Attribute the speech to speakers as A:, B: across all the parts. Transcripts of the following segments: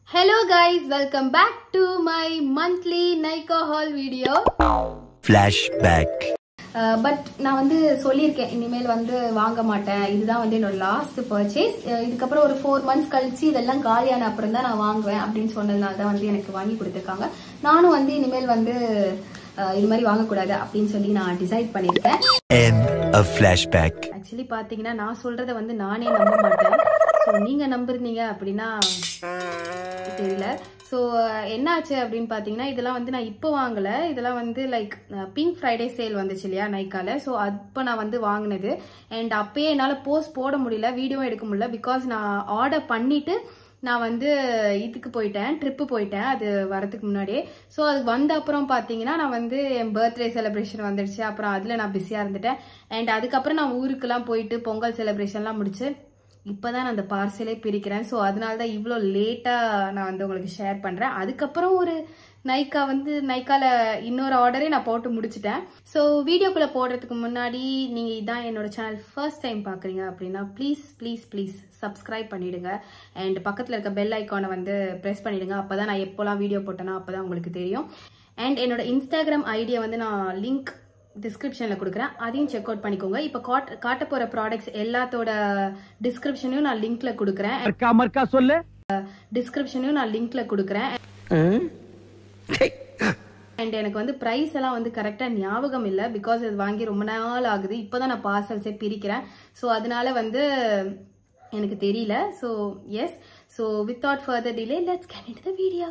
A: Hello guys, welcome back to my monthly Nika haul video.
B: Flashback.
A: But நான் வந்து சொல்லியிருக்கேன் இனிமேல் வந்து வாங்க மாட்டேன் இதுதான் வந்து என்னோட லாஸ்ட் பர்ச்சேஸ் இதுக்கப்புறம் ஒரு ஃபோர் மந்த்ஸ் கழிச்சு இதெல்லாம் காலியான அப்புறம் தான் நான் வாங்குவேன் அப்படின்னு சொன்னதுனால தான் வந்து எனக்கு வாங்கி கொடுத்துருக்காங்க நானும் வந்து இனிமேல் வந்து அஹ், இது மாதிரி வாங்கக்கூடாது அப்படின்னு சொல்லி நான் டிசைட் பண்ணியிருக்கேன்
B: End of flashback.
A: ஆக்சுவலி பார்த்தீங்கன்னா நான் சொல்றத வந்து நானே நம்ப மாட்டேன் ஸோ நீங்க நம்புறீங்க அப்படின்னா தெரியல ஸோ என்னாச்சு அப்படின்னு பார்த்தீங்கன்னா இதெல்லாம் வந்து நான் இப்போ வாங்கல இதெல்லாம் வந்து லைக் பிங்க் ஃப்ரைடே சேல் வந்துச்சு இல்லையா நைக்கால ஸோ அப்போ நான் வந்து வாங்கினது அண்ட் அப்பயே என்னால் போஸ்ட் போட முடியல வீடியோ எடுக்க முடியல பிகாஸ் நான் ஆர்டர் பண்ணிட்டு நான் வந்து இதுக்கு போயிட்டேன் ட்ரிப்பு போயிட்டேன் அது வரதுக்கு முன்னாடியே ஸோ அது வந்த அப்புறம் பார்த்தீங்கன்னா நான் வந்து என் பர்த்டே செலிப்ரேஷன் வந்துடுச்சு அப்புறம் அதில் நான் பிஸியாக இருந்துட்டேன் அண்ட் அதுக்கப்புறம் நான் ஊருக்கெல்லாம் போயிட்டு பொங்கல் செலிப்ரேஷன்லாம் முடிச்சு இப்போதான் நான் அந்த பார்சலே பிரிக்கிறேன் ஸோ அதனால தான் இவ்வளோ லேட்டாக நான் வந்து உங்களுக்கு ஷேர் பண்ணுறேன் அதுக்கப்புறம் ஒரு நைக்கா வந்து நைக்கால இன்னொரு ஆர்டரே நான் போட்டு முடிச்சிட்டேன் ஸோ வீடியோக்குள்ளே போடுறதுக்கு முன்னாடி நீங்கள் இதான் என்னோட சேனல் ஃபர்ஸ்ட் டைம் பார்க்குறீங்க அப்படின்னா ப்ளீஸ் ப்ளீஸ் ப்ளீஸ் சப்ஸ்கிரைப் பண்ணிடுங்க அண்ட் பக்கத்தில் இருக்க பெல் ஐக்கானை வந்து ப்ரெஸ் பண்ணிடுங்க அப்போ தான் நான் எப்போல்லாம் வீடியோ போட்டேனோ அப்போ தான் உங்களுக்கு தெரியும் அண்ட் என்னோட இன்ஸ்டாகிராம் ஐடியை வந்து நான் லிங்க் டிஸ்கிரிப்ஷனில் கொடுக்குறேன் அதையும் செக் அவுட் பண்ணிக்கோங்க இப்போ காட் காட்ட போகிற ப்ராடக்ட்ஸ் எல்லாத்தோட டிஸ்கிரிப்ஷனையும் நான் லிங்க்ல கொடுக்குறேன்
C: மர்க்கா மர்க்கா சொல்லு
A: டிஸ்கிரிப்ஷனையும் நான் லிங்க்ல கொடுக்குறேன் அண்ட் எனக்கு வந்து ப்ரைஸ் எல்லாம் வந்து கரெக்டாக ஞாபகம் இல்லை பிகாஸ் இது வாங்கி ரொம்ப நாள் ஆகுது இப்போ தான் நான் பார்சல்ஸே பிரிக்கிறேன் ஸோ அதனால வந்து எனக்கு தெரியல so yes so without further delay let's can in the video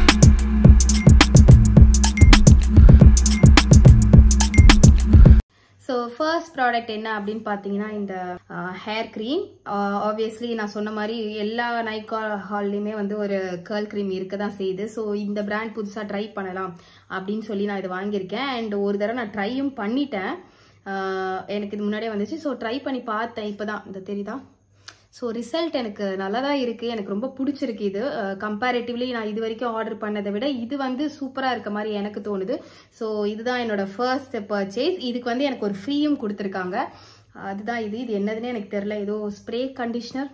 A: so first product என்ன அப்படின்னு பார்த்தீங்கன்னா இந்த ஹேர் க்ரீம் ஆப்வியஸ்லி நான் சொன்ன மாதிரி எல்லா நைக்கா ஹால்லையுமே வந்து ஒரு கேர்ள் க்ரீம் இருக்க தான் செய்யுது ஸோ இந்த பிராண்ட் புதுசாக ட்ரை பண்ணலாம் அப்படின்னு சொல்லி நான் இது வாங்கியிருக்கேன் அண்ட் ஒரு தடவை நான் ட்ரையும் பண்ணிட்டேன் ஆஹ் எனக்கு இது முன்னாடியே வந்துச்சு ஸோ ட்ரை பண்ணி பார்த்தேன் இப்போ தான் இந்த தெரியுதா ஸோ ரிசல்ட் எனக்கு நல்லா தான் இருக்குது எனக்கு ரொம்ப பிடிச்சிருக்கு இது கம்பேரிட்டிவ்லி நான் இது வரைக்கும் ஆர்டர் பண்ணதை விட இது வந்து சூப்பராக இருக்க மாதிரி எனக்கு தோணுது ஸோ இதுதான் என்னோட ஃபர்ஸ்ட் பர்ச்சேஸ் இதுக்கு வந்து எனக்கு ஒரு ஃப்ரீயும் கொடுத்துருக்காங்க அதுதான் இது இது என்னதுன்னே எனக்கு தெரில ஏதோ ஸ்ப்ரே கண்டிஷ்னர்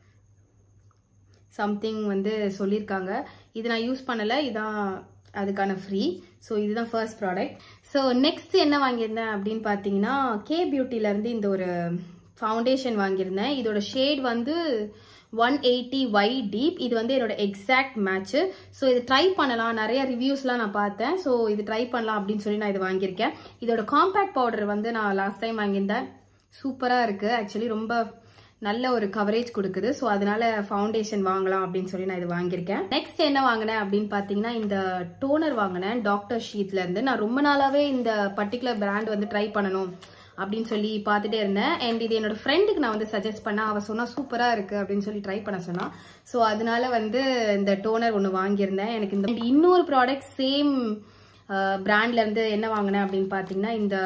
A: சம்திங் வந்து சொல்லியிருக்காங்க இது நான் யூஸ் பண்ணலை இதான் அதுக்கான ஃப்ரீ ஸோ இதுதான் ஃபர்ஸ்ட் ப்ராடக்ட் ஸோ நெக்ஸ்ட் என்ன வாங்கியிருந்தேன் அப்படின்னு பார்த்தீங்கன்னா கே பியூட்டிலேருந்து இந்த ஒரு ஃபவுண்டேஷன் வாங்கியிருந்தேன் இதோட ஷேட் வந்து ஒன் எயிட்டி ஒய் டீப் இது வந்து என்னோட எக்ஸாக்ட் மேட்ச்சு ஸோ இது ட்ரை பண்ணலாம் நிறைய ரிவ்யூஸ்லாம் நான் பார்த்தேன் ஸோ இது ட்ரை பண்ணலாம் அப்படின்னு சொல்லி நான் இது வாங்கியிருக்கேன் இதோட காம்பேக்ட் பவுடர் வந்து நான் லாஸ்ட் டைம் வாங்கியிருந்தேன் சூப்பராக இருக்குது ஆக்சுவலி ரொம்ப நல்ல ஒரு கவரேஜ் கொடுக்குது ஸோ அதனால ஃபவுண்டேஷன் வாங்கலாம் அப்படின்னு சொல்லி நான் இது வாங்கியிருக்கேன் நெக்ஸ்ட் என்ன வாங்கினேன் அப்படின்னு பார்த்தீங்கன்னா இந்த டோனர் வாங்கினேன் டாக்டர் ஷீட்ல இருந்து நான் ரொம்ப நாளாவே இந்த பர்டிகுலர் பிராண்ட் வந்து ட்ரை பண்ணணும் அப்படின்னு சொல்லி பார்த்துட்டே இருந்தேன் அண்ட் இது என்னோட ஃப்ரெண்டுக்கு நான் வந்து சஜஸ்ட் பண்ணேன் அவ சொன்னா சூப்பரா இருக்கு அப்படின்னு சொல்லி ட்ரை பண்ண சொன்னா ஸோ அதனால வந்து இந்த டோனர் ஒன்று வாங்கியிருந்தேன் எனக்கு இந்த இன்னொரு ப்ராடக்ட் சேம் பிராண்ட்ல இருந்து என்ன வாங்கினேன் அப்படின்னு பார்த்தீங்கன்னா இந்த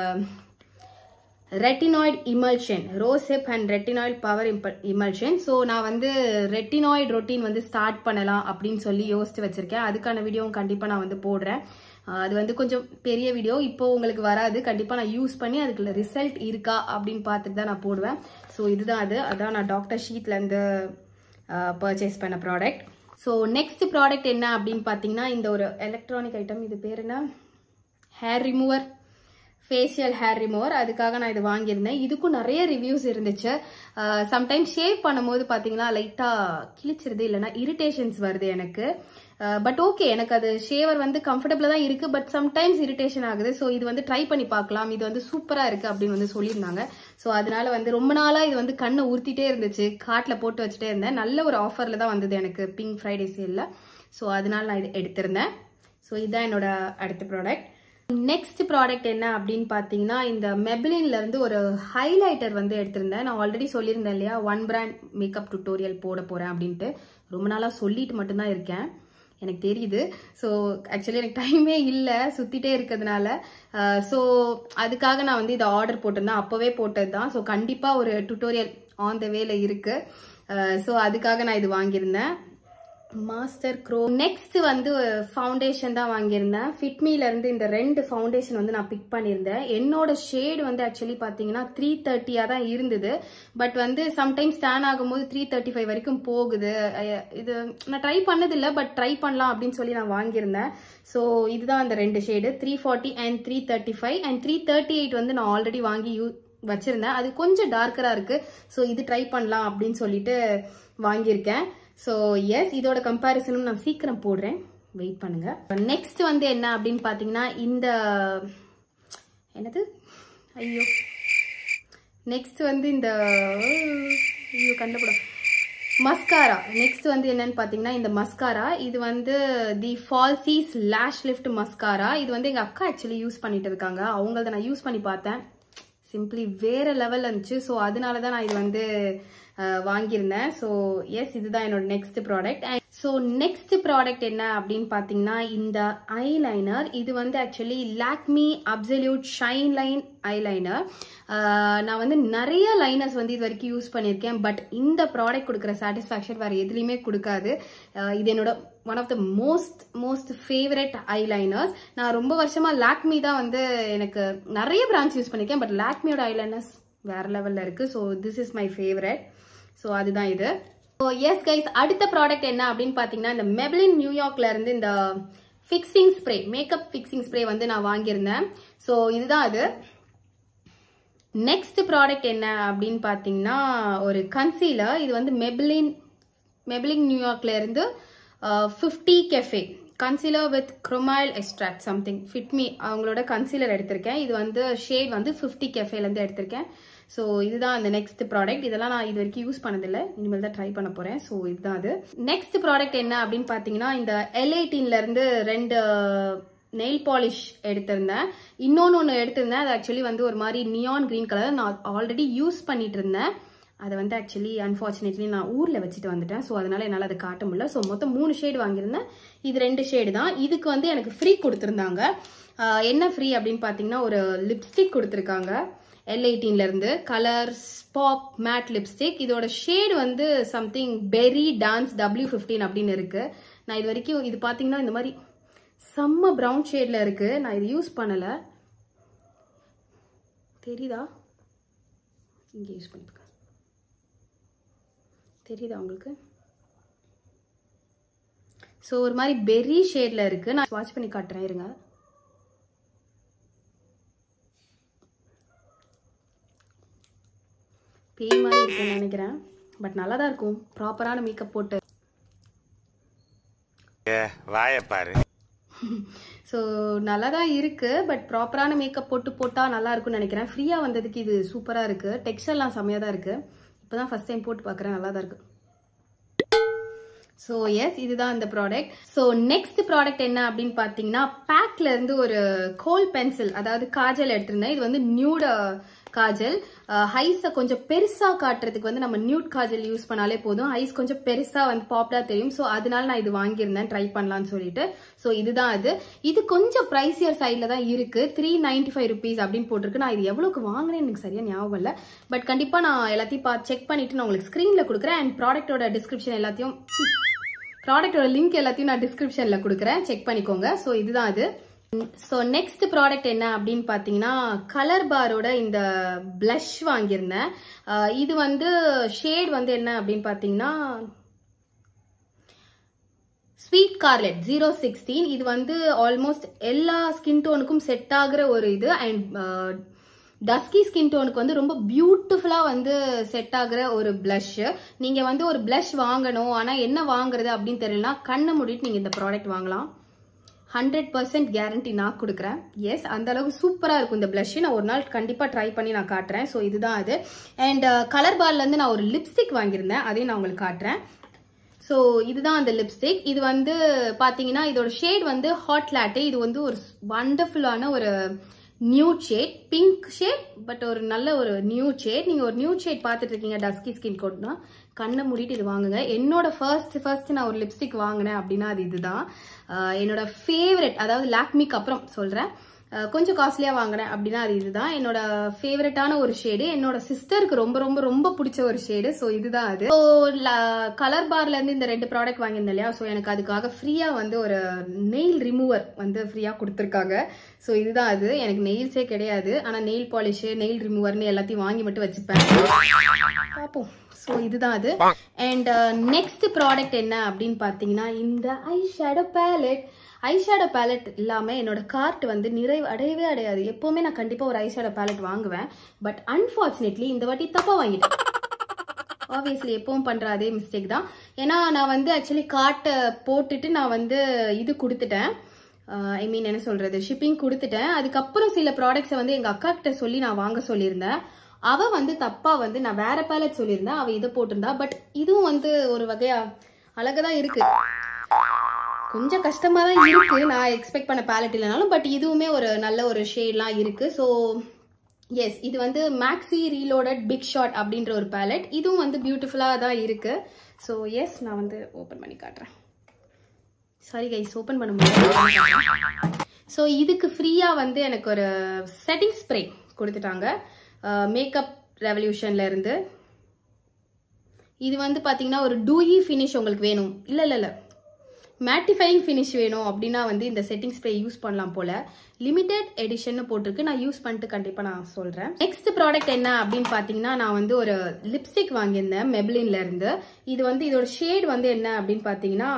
A: ரெட்டினாய்டு இமல்ஷன் ரோசெப் and retinoid power emulsion so நான் வந்து ரெட்டினாய்டு ரொட்டீன் வந்து ஸ்டார்ட் பண்ணலாம் அப்படின்னு சொல்லி யோசிச்சு வச்சிருக்கேன் அதுக்கான வீடியோவும் கண்டிப்பாக நான் வந்து போடுறேன் அஹ் அது வந்து கொஞ்சம் பெரிய வீடியோ இப்போ உங்களுக்கு வராது கண்டிப்பாக நான் யூஸ் பண்ணி அதுக்குள்ள ரிசல்ட் இருக்கா அப்படின்னு பார்த்துட்டு தான் நான் போடுவேன் ஸோ இதுதான் அது அதான் நான் டாக்டர் ஷீட்லேருந்து பர்ச்சேஸ் பண்ண ப்ராடக்ட் ஸோ நெக்ஸ்ட் ப்ராடக்ட் என்ன அப்படின்னு பார்த்தீங்கன்னா இந்த ஒரு எலக்ட்ரானிக் ஐட்டம் இது பேர் என்ன hair remover facial hair remover அதுக்காக நான் இது வாங்கியிருந்தேன் இதுக்கும் நிறைய ரிவ்யூஸ் இருந்துச்சு சம்டைம்ஸ் ஷேவ் பண்ணும்போது பார்த்தீங்கன்னா லைட்டாக கிழிச்சிருது இல்லைன்னா இரிட்டேஷன்ஸ் வருது எனக்கு பட் ஓகே எனக்கு அது ஷேவர் வந்து கம்ஃபர்டபுளாக தான் இருக்குது பட் சம்டைம்ஸ் இரிட்டேஷன் ஆகுது ஸோ இது வந்து ட்ரை பண்ணி பார்க்கலாம் இது வந்து சூப்பராக இருக்குது அப்படின்னு வந்து சொல்லியிருந்தாங்க ஸோ அதனால வந்து ரொம்ப நாளாக இது வந்து கண்ணை உறுத்திட்டே இருந்துச்சு காட்டில் போட்டு வச்சுட்டே இருந்தேன் நல்ல ஒரு ஆஃபரில் தான் வந்தது எனக்கு பிங்க் ஃப்ரைடே சேலில் ஸோ அதனால நான் இது எடுத்திருந்தேன் ஸோ இதுதான் என்னோட அடுத்த ப்ராடக்ட் நெக்ஸ்ட் ப்ராடக்ட் என்ன அப்படின்னு பார்த்தீங்கன்னா இந்த மெபிலின்ல இருந்து ஒரு ஹைலைட்டர் வந்து எடுத்திருந்தேன் நான் ஆல்ரெடி சொல்லியிருந்தேன் இல்லையா ஒன் பிராண்ட் மேக்கப் டுட்டோரியல் போட போறேன் அப்படின்ட்டு ரொம்ப நாளாக சொல்லிட்டு மட்டும்தான் இருக்கேன் எனக்கு தெரியுது ஸோ ஆக்சுவலி எனக்கு டைமே இல்லை சுற்றிட்டே இருக்கிறதுனால ஸோ அதுக்காக நான் வந்து இதை ஆர்டர் போட்டிருந்தேன் அப்போவே போட்டது தான் ஸோ கண்டிப்பாக ஒரு டுட்டோரியல் ஆன் த வேல இருக்குது ஸோ அதுக்காக நான் இது வாங்கியிருந்தேன் மாஸ்டர் க்ரோ நெக்ஸ்ட் வந்து ஃபவுண்டேஷன் தான் வாங்கியிருந்தேன் ஃபிட்மில இருந்து இந்த ரெண்டு ஃபவுண்டேஷன் வந்து நான் பிக் பண்ணியிருந்தேன் என்னோட ஷேடு வந்து ஆக்சுவலி பார்த்தீங்கன்னா த்ரீ தேர்ட்டியா தான் இருந்தது பட் வந்து சம்டைம்ஸ் ஸ்டான் ஆகும்போது த்ரீ தேர்ட்டி ஃபைவ் வரைக்கும் போகுது அஹ் இது நான் ட்ரை பண்ணதில்லை பட் ட்ரை பண்ணலாம் அப்படின்னு சொல்லி நான் வாங்கியிருந்தேன் ஸோ இதுதான் அந்த ரெண்டு shade three forty and three thirty five and three thirty eight வந்து நான் ஆல்ரெடி வாங்கி யூ வச்சிருந்தேன் அது கொஞ்சம் டார்க்கரா இருக்கு ஸோ இது ட்ரை பண்ணலாம் அப்படின்னு சொல்லிட்டு வாங்கியிருக்கேன் ஸோ எஸ் இதோட கம்பேரிசனும் நான் சீக்கிரம் போடுறேன் வெயிட் பண்ணுங்க நெக்ஸ்ட் வந்து என்ன அப்படின்னு பார்த்தீங்கன்னா இந்த என்னது ஐயோ நெக்ஸ்ட் வந்து இந்த ஐயோ கண்டுபிடும் மஸ்காரா நெக்ஸ்ட் வந்து என்னன்னு பார்த்தீங்கன்னா இந்த மஸ்காரா இது வந்து the falsies lash lift mascara இது வந்து எங்கள் அக்கா ஆக்சுவலி யூஸ் பண்ணிட்டு இருக்காங்க அவங்களத நான் யூஸ் பண்ணி பார்த்தேன் சிம்பிளி வேற லெவல் இருந்துச்சு ஸோ அதனால தான் நான் இது வந்து அஹ், வாங்கியிருந்தேன் ஸோ எஸ் இதுதான் என்னோட next product so next product என்ன அப்படின்னு பார்த்தீங்கன்னா இந்த ஐலைனர் இது வந்து actually Lakme absolute shine line eyeliner நான் வந்து நிறைய லைனர்ஸ் வந்து இது வரைக்கும் யூஸ் பண்ணியிருக்கேன் பட் இந்த ப்ராடக்ட் கொடுக்குற சாட்டிஸ்ஃபேக்ஷன் வேறு எதுலேயுமே கொடுக்காது அஹ், இது என்னோட one of the most most favourite eyeliners நான் ரொம்ப வருஷமா லாக்மி தான் வந்து எனக்கு நிறைய பிரான்ச் யூஸ் பண்ணியிருக்கேன் பட் லாக்மியோட ஐலைனர்ஸ் வேற லெவல்ல இருக்கு so this is my favourite so அதுதான் இது ஸோ எஸ் கைஸ் அடுத்த ப்ராடக்ட் என்ன அப்படின்னு பார்த்தீங்கன்னா இந்த மெப்ளின் நியூயார்க்ல இருந்து இந்த fixing spray makeup fixing spray வந்து நான் வாங்கியிருந்தேன் ஸோ இதுதான் அது நெக்ஸ்ட் ப்ராடக்ட் என்ன அப்படின்னு பார்த்தீங்கன்னா ஒரு கன்சீலர் இது வந்து மெப்ளின் மெப்ளின் நியூயார்க்ல இருந்து fifty café concealer with chamomile extract something Fit Me அவங்களோட கன்சீலர் எடுத்திருக்கேன் இது வந்து ஷேட் வந்து ஃபிஃப்டி கெஃபேலேருந்து எடுத்திருக்கேன் ஸோ இதுதான் அந்த நெக்ஸ்ட் ப்ராடக்ட் இதெல்லாம் நான் இது வரைக்கும் யூஸ் பண்ணதில்லை இனிமேல் தான் ட்ரை பண்ண போகிறேன் ஸோ இதுதான் அது நெக்ஸ்ட் ப்ராடக்ட் என்ன அப்படின்னு பார்த்தீங்கன்னா இந்த எல் இருந்து ரெண்டு நெயில் பாலிஷ் எடுத்திருந்தேன் இன்னொன்று ஒன்று எடுத்திருந்தேன் அது ஆக்சுவலி வந்து ஒரு மாதிரி நியான் கிரீன் கலர் நான் ஆல்ரெடி யூஸ் பண்ணிட்டு இருந்தேன் அதை வந்து ஆக்சுவலி அன்ஃபார்ச்சுனேட்லி நான் ஊரில் வச்சுட்டு வந்துட்டேன் ஸோ அதனால என்னால் அதை காட்ட முடியல ஸோ மொத்தம் மூணு ஷேடு வாங்கியிருந்தேன் இது ரெண்டு ஷேடு தான் இதுக்கு வந்து எனக்கு ஃப்ரீ கொடுத்துருந்தாங்க ஆஹ் என்ன ஃப்ரீ அப்படின்னு பார்த்தீங்கன்னா ஒரு லிப்ஸ்டிக் கொடுத்துருக்காங்க எல் இருந்து கலர் ஸ்பாப் மேட் லிப்ஸ்டிக் இதோட ஷேடு வந்து something berry dance W fifteen அப்படின்னு இருக்கு நான் இது வரைக்கும் இது பார்த்தீங்கன்னா இந்த மாதிரி செம்ம ப்ரௌன் ஷேட்ல இருக்கு நான் இது யூஸ் பண்ணல தெரியுதா இங்கே யூஸ் பண்ணிருக்கேன் தெரியுதா உங்களுக்கு ஸோ ஒரு மாதிரி பெரி ஷேட்ல இருக்கு நான் வாட்ச் பண்ணி காட்டுறேன் இருங்க பேய் மாதிரி இருக்கும்னு நினைக்கிறேன் பட் நல்லா தான் இருக்கும் ப்ராப்பரான மேக்கப் போட்டு
C: வாயப்பாரு
A: ஸோ நல்லா தான் இருக்கு பட் ப்ராப்பரான மேக்கப் போட்டு போட்டால் நல்லா இருக்கும்னு நினைக்கிறேன் ஃப்ரீயாக வந்ததுக்கு இது சூப்பராக இருக்கு டெக்ஸ்டர்லாம் செம்மையாக தான் இருக்கு இப்போ தான் ஃபர்ஸ்ட் டைம் போட்டு பார்க்குறேன் நல்லா தான் இருக்கு ஸோ எஸ் இதுதான் இந்த ப்ராடக்ட் ஸோ நெக்ஸ்ட் ப்ராடக்ட் என்ன அப்படின்னு பார்த்தீங்கன்னா பேக்ல இருந்து ஒரு கோல் பென்சில் அதாவது காஜல் எடுத்திருந்தேன் இது வந்து நியூட காஜல் ஹைஸை கொஞ்சம் பெருசா காட்டுறதுக்கு வந்து நம்ம நியூட் காஜல் யூஸ் பண்ணாலே போதும் ஐஸ் கொஞ்சம் பெருசா வந்து பாப்புலா தெரியும் ஸோ அதனால நான் இது வாங்கியிருந்தேன் ட்ரை பண்ணலாம்னு சொல்லிட்டு ஸோ இதுதான் அது இது கொஞ்சம் ப்ரைஸியர் சைடில் தான் இருக்கு த்ரீ நைன்டி ஃபைவ் ருபீஸ் அப்படின்னு போட்டிருக்கு நான் இது எவ்வளோக்கு வாங்கினேன் எனக்கு சரியா ஞாபகம் இல்லை பட் கண்டிப்பா நான் எல்லாத்தையும் பார்த்து செக் பண்ணிட்டு நான் உங்களுக்கு ஸ்க்ரீன்ல கொடுக்குறேன் அண்ட் ப்ராடக்ட்டோட டிஸ்கிரிப்ஷன் எல்லாத்தையும் ப்ராடக்ட்டோட லிங்க் எல்லாத்தையும் நான் டிஸ்கிரிப்ஷன்ல கொடுக்குறேன் செக் பண்ணிக்கோங்க ஸோ இதுதான் அது ஸோ நெக்ஸ்ட் ப்ராடக்ட் என்ன அப்படின்னு பார்த்தீங்கன்னா கலர் பாரோட இந்த blush வாங்கியிருந்தேன் அஹ் இது வந்து ஷேட் வந்து என்ன அப்படின்னு பார்த்தீங்கன்னா ஸ்வீட் கார்லெட் ஜீரோ சிக்ஸ்டீன் இது வந்து ஆல்மோஸ்ட் எல்லா ஸ்கின் டோனுக்கும் செட் ஆகுற ஒரு இது அண்ட் டஸ்கி ஸ்கின் டோனுக்கு வந்து ரொம்ப பியூட்டிஃபுல்லா வந்து செட் ஆகுற ஒரு blush நீங்க வந்து ஒரு blush வாங்கணும் ஆனா என்ன வாங்குறது அப்படின்னு தெரியலனா கண்ணை மூடிட்டு நீங்க இந்த ப்ராடக்ட் வாங்கலாம் ஹண்ட்ரட் பர்சன்ட் கேரண்டி நான் கொடுக்குறேன் எஸ் அந்த அளவுக்கு சூப்பராக இருக்கும் இந்த blush நான் ஒரு நாள் கண்டிப்பாக ட்ரை பண்ணி நான் காட்டுறேன் ஸோ இதுதான் அது அண்ட் கலர் பார்லேருந்து நான் ஒரு லிப்ஸ்டிக் வாங்கியிருந்தேன் அதையும் நான் உங்களுக்கு காட்டுறேன் ஸோ இதுதான் அந்த லிப்ஸ்டிக் இது வந்து பார்த்தீங்கன்னா இதோட ஷேட் வந்து ஹாட் லாட்டே இது வந்து ஒரு வண்டர்ஃபுல்லான ஒரு nude shade pink shade but ஒரு நல்ல ஒரு நியூட் ஷேட் நீங்கள் ஒரு நியூட் ஷேட் பார்த்துட்டு இருக்கீங்க டஸ்கி ஸ்கின் கோட்னா கண்ணை மூடிட்டு இது வாங்குங்க என்னோட ஃபர்ஸ்ட் ஃபர்ஸ்ட் நான் ஒரு லிப்ஸ்டிக் வாங்கினேன் அப்படின்னா அது இதுதான் ஆஹ் என்னோட ஃபேவரட் அதாவது லாக்மிக்கு அப்புறம் சொல்கிறேன் அஹ் கொஞ்சம் காஸ்ட்லியா வாங்கினேன் அப்படின்னா அது இதுதான் என்னோட ஃபேவரட்டான ஒரு ஷேடு என்னோட சிஸ்டருக்கு ரொம்ப ரொம்ப ரொம்ப பிடிச்ச ஒரு ஷேடு ஸோ இதுதான் அது ஸோ கலர் பார்ல இருந்து இந்த ரெண்டு ப்ராடக்ட் வாங்கியிருந்தேன் இல்லையா ஸோ எனக்கு அதுக்காக ஃப்ரீயா வந்து ஒரு நெயில் ரிமூவர் வந்து ஃப்ரீயா கொடுத்துருக்காங்க ஸோ இதுதான் அது எனக்கு நெயில்ஸே கிடையாது ஆனால் நெயில் பாலிஷ் நெயில் ரிமூவர்னு எல்லாத்தையும் வாங்கி மட்டும் வச்சுப்பேன் பார்ப்போம் ஸோ இதுதான் அது அண்ட் நெக்ஸ்ட் ப்ராடக்ட் என்ன அப்படின்னு பார்த்தீங்கன்னா இந்த eye shadow palette eye shadow palette இல்லாமல் என்னோட கார்ட் வந்து நிறைவு அடையவே அடையாது எப்போவுமே நான் கண்டிப்பாக ஒரு ஐ ஷேடோ பேலட் வாங்குவேன் பட் அன்ஃபார்ச்சுனேட்லி இந்த வாட்டி தப்பாக வாங்கிட்டேன் ஆப்வியஸ்லி எப்பவும் பண்ற அதே மிஸ்டேக் தான் ஏன்னா நான் வந்து ஆக்சுவலி கார்ட்டை போட்டுட்டு நான் வந்து இது கொடுத்துட்டேன் ஐ மீன் என்ன சொல்றது ஷிப்பிங் கொடுத்துட்டேன் அதுக்கப்புறம் சில ப்ராடக்ட்ஸை வந்து எங்க அக்கா கிட்ட சொல்லி நான் வாங்க சொல்லியிருந்தேன் அவ வந்து தப்பா வந்து நான் வேற பேலட் சொல்லியிருந்தேன் அவ இதை போட்டிருந்தா பட் இதுவும் வந்து ஒரு வகையா அழகா தான் இருக்கு கொஞ்சம் கஷ்டமா தான் இருக்கு நான் எக்ஸ்பெக்ட் பண்ண பேலட் இல்லைனாலும் பட் இதுவுமே ஒரு நல்ல ஒரு ஷேட்லாம் இருக்கு ஸோ எஸ் இது வந்து மேக்ஸி ரீலோடட் பிக் ஷாட் அப்படின்ற ஒரு பேலட் இதுவும் வந்து பியூட்டிஃபுல்லாக தான் இருக்கு ஸோ எஸ் நான் வந்து ஓப்பன் பண்ணி காட்டுறேன் சாரி கைஸ் ஓப்பன் பண்ண முடியாது ஸோ இதுக்கு ஃப்ரீயாக வந்து எனக்கு ஒரு செட்டிங் ஸ்ப்ரே கொடுத்துட்டாங்க மேக்கப் ரெவல்யூஷன்ல இருந்து இது வந்து பார்த்தீங்கன்னா ஒரு டூயி ஃபினிஷ் உங்களுக்கு வேணும் இல்லை இல்லை இல்லை மேட்டிஃபைங் ஃபினிஷ் வேணும் அப்படின்னா வந்து இந்த செட்டிங் ஸ்ப்ரே யூஸ் பண்ணலாம் போல லிமிடெட் எடிஷன் போட்டிருக்கு நான் யூஸ் பண்ணிட்டு கண்டிப்பா நான் சொல்றேன் நெக்ஸ்ட் ப்ராடக்ட் என்ன அப்படின்னு பாத்தீங்கன்னா நான் வந்து ஒரு லிப்ஸ்டிக் வாங்கியிருந்தேன் மெப்ளின்ல இருந்து இது வந்து இதோட ஷேட் வந்து என்ன அப்படின்னு பாத்தீங்கன்னா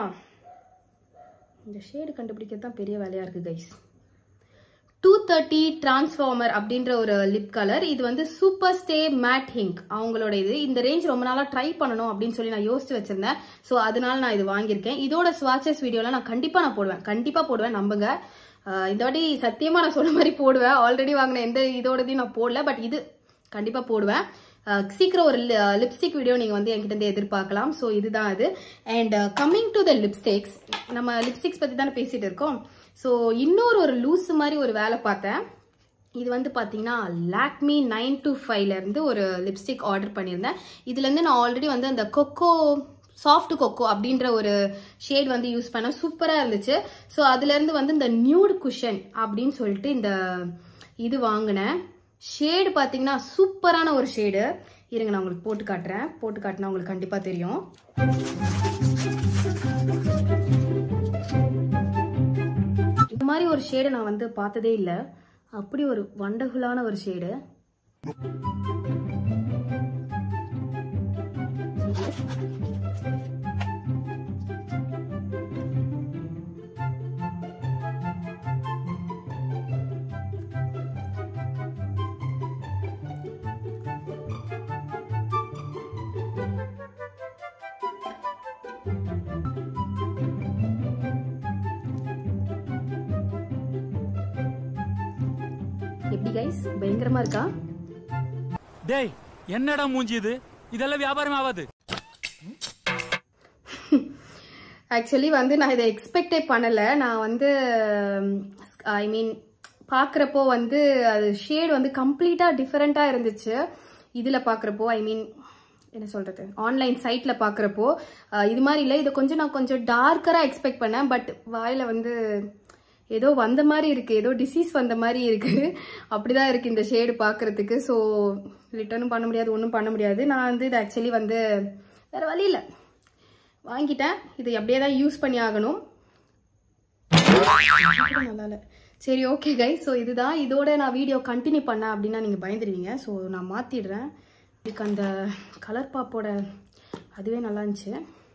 A: இந்த ஷேடு கண்டுபிடிக்கிறது தான் பெரிய வேலையா இருக்கு கைஸ் டூ தேர்ட்டி டிரான்ஸ்ஃபார்மர் அப்படின்ற ஒரு லிப் கலர் இது வந்து சூப்பர் ஸ்டே மேட் ஹிங்க் அவங்களோட இது இந்த ரேஞ்ச் ரொம்ப நாளா ட்ரை பண்ணணும் அப்படின்னு சொல்லி நான் யோசிச்சு வச்சிருந்தேன் ஸோ அதனால நான் இது வாங்கியிருக்கேன் இதோட ஸ்வாச்சஸ் வீடியோல நான் கண்டிப்பா நான் போடுவேன் கண்டிப்பா போடுவேன் நம்புங்க அஹ் இந்த வாட்டி சத்தியமா நான் சொன்ன மாதிரி போடுவேன் ஆல்ரெடி வாங்கின எந்த இதோடதையும் நான் போடல பட் இது கண்டிப்பா போடுவேன் அஹ் சீக்கிரம் ஒரு லிப்ஸ்டிக் வீடியோ நீங்க வந்து என்கிட்ட இருந்து எதிர்பார்க்கலாம் ஸோ இதுதான் அது and coming to the lipsticks நம்ம லிப்ஸ்டிக்ஸ் பத்தி தானே பேசிட்டு இருக்கோம் ஸோ இன்னொரு ஒரு லூஸ் மாதிரி ஒரு வேலை பார்த்தேன் இது வந்து பார்த்தீங்கன்னா லாக்மி நைன் டு ஃபைவ்ல இருந்து ஒரு லிப்ஸ்டிக் ஆர்டர் பண்ணியிருந்தேன் இதுலேருந்து நான் ஆல்ரெடி வந்து அந்த கொக்கோ சாஃப்ட் கொக்கோ அப்படின்ற ஒரு ஷேட் வந்து யூஸ் பண்ண சூப்பராக இருந்துச்சு ஸோ அதுலேருந்து வந்து இந்த நியூட் குஷன் அப்படின்னு சொல்லிட்டு இந்த இது வாங்கினேன் ஷேடு பார்த்தீங்கன்னா சூப்பரான ஒரு ஷேடு இருங்க நான் உங்களுக்கு போட்டு காட்டுறேன் போட்டு காட்டினா உங்களுக்கு கண்டிப்பாக தெரியும் இந்த மாதிரி ஒரு ஷேடு நான் வந்து பார்த்ததே இல்லை அப்படி ஒரு வண்டர்ஃபுல்லான ஒரு ஷேடு எப்படி கைஸ் பயங்கரமா இருக்கா
C: டேய் என்னடா மூஞ்சி இது இதெல்லாம் வியாபாரம் ஆகாது
A: ஆக்சுவலி வந்து நான் இதை எக்ஸ்பெக்டே பண்ணல நான் வந்து ஐ மீன் பார்க்குறப்போ வந்து அது ஷேட் வந்து கம்ப்ளீட்டாக டிஃப்ரெண்ட்டாக இருந்துச்சு இதில் பார்க்குறப்போ ஐ மீன் என்ன சொல்கிறது ஆன்லைன் சைட்டில் பார்க்குறப்போ இது மாதிரி இல்லை இதை கொஞ்சம் நான் கொஞ்சம் டார்க்கராக எக்ஸ்பெக்ட் பண்ணேன் பட் வாயில் வந்து ஏதோ வந்த மாதிரி இருக்கு ஏதோ டிசீஸ் வந்த மாதிரி இருக்கு அப்படிதான் இருக்கு இந்த ஷேடு பார்க்கறதுக்கு ஸோ ரிட்டர்னும் பண்ண முடியாது ஒன்றும் பண்ண முடியாது நான் வந்து இது ஆக்சுவலி வந்து வேற வழி இல்லை வாங்கிட்டேன் இது அப்படியே தான் யூஸ் பண்ணி ஆகணும் கூட நல்லா இல்லை சரி ஓகே கை ஸோ இதுதான் இதோட நான் வீடியோ கண்டினியூ பண்ணேன் அப்படின்னா நீங்கள் பயந்துருவீங்க ஸோ நான் மாற்றிடுறேன் இதுக்கு அந்த கலர் பாப்போட அதுவே நல்லா இருந்துச்சு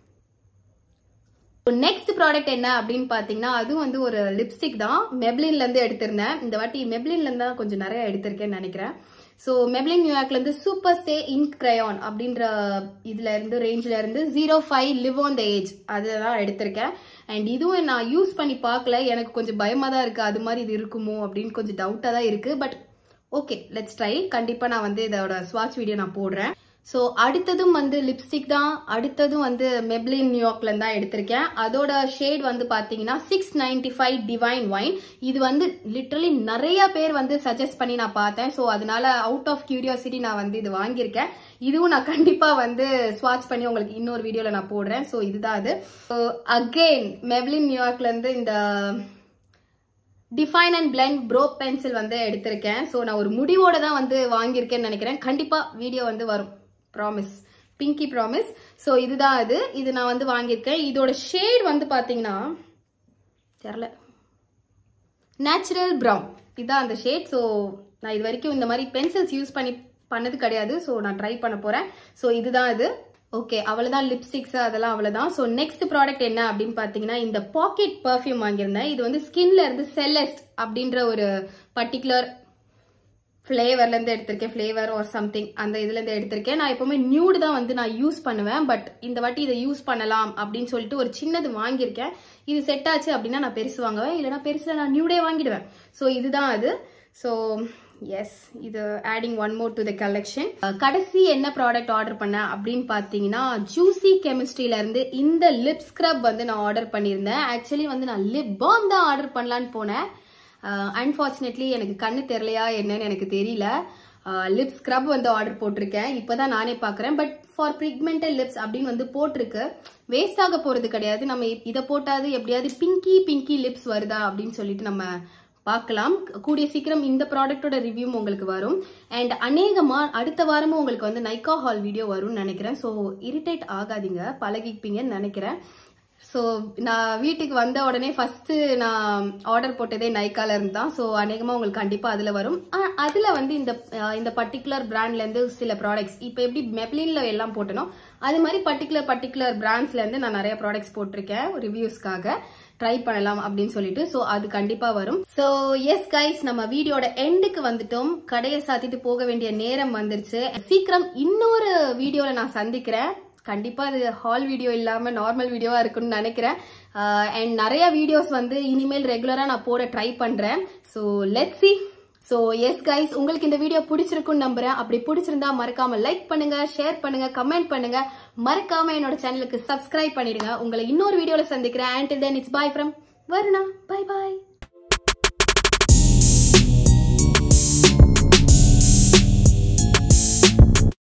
A: நெக்ஸ்ட் ப்ராடக்ட் என்ன அப்படின்னு பார்த்தீங்கன்னா அதுவும் வந்து ஒரு லிப்ஸ்டிக் தான் மெப்ளின்ல இருந்து எடுத்திருந்தேன் இந்த வாட்டி மெப்ளின்ல இருந்து தான் கொஞ்சம் நிறைய எடுத்திருக்கேன்னு நினைக்கிறேன் ஸோ மெப்ளின் நியூயார்க்ல இருந்து சூப்பர் ஸ்டே இங்க் கிரையான் அப்படின்ற இதுல இருந்து ரேஞ்சில இருந்து zero five live on the age அதுதான் எடுத்திருக்கேன் அண்ட் இதுவும் நான் யூஸ் பண்ணி பார்க்கல எனக்கு கொஞ்சம் பயமா தான் இருக்கு அது மாதிரி இது இருக்குமோ அப்படின்னு கொஞ்சம் டவுட்டா தான் இருக்கு பட் ஓகே லெட்ஸ் ட்ரை கண்டிப்பா நான் வந்து இதோட ஸ்வாட்ச் வீடியோ நான் போடுறேன் ஸோ அடுத்ததும் வந்து லிப்ஸ்டிக் தான் அடுத்ததும் வந்து மெப்ளின் நியூயார்க்ல தான் எடுத்திருக்கேன் அதோட ஷேட் வந்து பாத்தீங்கன்னா six ninety five divine wine இது வந்து லிட்டரலி நிறைய பேர் வந்து சஜஸ்ட் பண்ணி நான் பார்த்தேன் ஸோ அதனால அவுட் ஆஃப் கியூரியாசிட்டி நான் வந்து இது வாங்கியிருக்கேன் இதுவும் நான் கண்டிப்பா வந்து ஸ்வாட்ச் பண்ணி உங்களுக்கு இன்னொரு வீடியோல நான் போடுறேன் ஸோ இதுதான் அது அகெயின் மெப்ளின் நியூயார்க்ல இருந்து இந்த define and blend brow pencil வந்து எடுத்திருக்கேன் ஸோ நான் ஒரு முடிவோட தான் வந்து வாங்கியிருக்கேன்னு நினைக்கிறேன் கண்டிப்பா வீடியோ வந்து வரும் ப்ராமிஸ் பிங்கி ப்ராமிஸ் ஸோ இதுதான் அது இது நான் வந்து வாங்கியிருக்கேன் இதோட ஷேட் வந்து பாத்தீங்கன்னா தெரில நேச்சுரல் ப்ரௌன் இதுதான் அந்த ஷேட் ஸோ நான் இது வரைக்கும் இந்த மாதிரி பென்சில்ஸ் யூஸ் பண்ணி பண்ணது கிடையாது ஸோ நான் ட்ரை பண்ண போறேன் ஸோ இதுதான் இது ஓகே அவ்வளவுதான் லிப்ஸ்டிக்ஸ் அதெல்லாம் அவ்வளவுதான் ஸோ நெக்ஸ்ட் ப்ராடக்ட் என்ன அப்படின்னு பார்த்தீங்கன்னா இந்த பாக்கெட் பர்ஃப்யூம் வாங்கியிருந்தேன் இது வந்து ஸ்கின்ல இருந்து செல்லஸ்ட் அப்படின்ற ஒரு பர்டிகுலர் ஃப்ளேவர்ல இருந்து எடுத்திருக்கேன் ஃப்ளேவர் ஆர் சம்திங் அந்த இதுல இருந்து எடுத்திருக்கேன் நான் எப்பவுமே நியூடு தான் வந்து நான் யூஸ் பண்ணுவேன் பட் இந்த வாட்டி இதை யூஸ் பண்ணலாம் அப்படின்னு சொல்லிட்டு ஒரு சின்னது வாங்கியிருக்கேன் இது செட் ஆச்சு அப்படின்னா நான் பெருசு வாங்குவேன் இல்லைன்னா பெருசுல நான் நியூடே வாங்கிடுவேன் ஸோ இதுதான் அது ஸோ எஸ் இது adding one more to the collection கடைசி என்ன ப்ராடக்ட் ஆர்டர் பண்ணேன் அப்படின்னு பார்த்தீங்கன்னா ஜூசி கெமிஸ்ட்ரியில இருந்து இந்த லிப் ஸ்க்ரப் வந்து நான் ஆர்டர் பண்ணியிருந்தேன் ஆக்சுவலி வந்து நான் லிப் பாம் தான் ஆர்டர் பண்ணலான்னு போனேன் அன்ஃபார்ச்சுனேட்லி எனக்கு கண்ணு தெரியலையா என்னன்னு எனக்கு தெரியல லிப் ஸ்க்ரப் வந்து ஆர்டர் போட்டிருக்கேன் இப்போதான் நானே பார்க்குறேன் பட் ஃபார் பிக்மெண்டல் லிப்ஸ் அப்படின்னு வந்து போட்டிருக்கு வேஸ்ட் ஆக போறது கிடையாது நம்ம இதை போட்டாது எப்படியாவது பிங்கி பிங்கி லிப்ஸ் வருதா அப்படின்னு சொல்லிட்டு நம்ம பார்க்கலாம் கூடிய சீக்கிரம் இந்த ப்ராடக்ட்டோட ரிவ்யூவும் உங்களுக்கு வரும் அண்ட் அநேகமா அடுத்த வாரமும் உங்களுக்கு வந்து நைக்கா ஹால் வீடியோ வரும்னு நினைக்கிறேன் ஸோ இரிட்டேட் ஆகாதீங்க பழகிப்பீங்கன்னு நினைக்கிறேன் ஸோ நான் வீட்டுக்கு வந்த உடனே ஃபர்ஸ்ட் நான் ஆர்டர் போட்டதே நைக்கால இருந்து தான் ஸோ அநேகமாக உங்களுக்கு கண்டிப்பாக அதில் வரும் ஆ, அதுல வந்து இந்த அஹ், இந்த பர்டிகுலர் பிராண்ட்ல இருந்து சில ப்ராடக்ட்ஸ் இப்போ எப்படி மெப்ளின்ல எல்லாம் போட்டனோ அது மாதிரி பர்டிகுலர் பர்டிகுலர் பிராண்ட்ஸ்ல இருந்து நான் நிறைய ப்ராடக்ட்ஸ் போட்டிருக்கேன் ரிவ்யூஸ்க்காக ட்ரை பண்ணலாம் அப்படின்னு சொல்லிட்டு ஸோ அது கண்டிப்பா வரும் ஸோ எஸ் கைஸ் நம்ம வீடியோட எண்டுக்கு வந்துட்டோம் கடையை சாத்திட்டு போக வேண்டிய நேரம் வந்துருச்சு சீக்கிரம் இன்னொரு வீடியோல நான் சந்திக்கிறேன் கண்டிப்பா அது ஹால் வீடியோ இல்லாம நார்மல் வீடியோவா இருக்கும்னு நினைக்கிறேன் அண்ட் நிறைய வீடியோஸ் வந்து இனிமேல் ரெகுலரா நான் போட ட்ரை பண்றேன் so let see so yes guys உங்களுக்கு இந்த வீடியோ பிடிச்சிருக்கும்னு நம்புறேன் அப்படி பிடிச்சிருந்தா மறக்காம லைக் பண்ணுங்க ஷேர் பண்ணுங்க கமெண்ட் பண்ணுங்க மறக்காம என்னோட சேனலுக்கு சப்ஸ்கிரைப் பண்ணிடுங்க உங்களை இன்னொரு வீடியோல சந்திக்கிறேன் and then it's bye from Varuna bye bye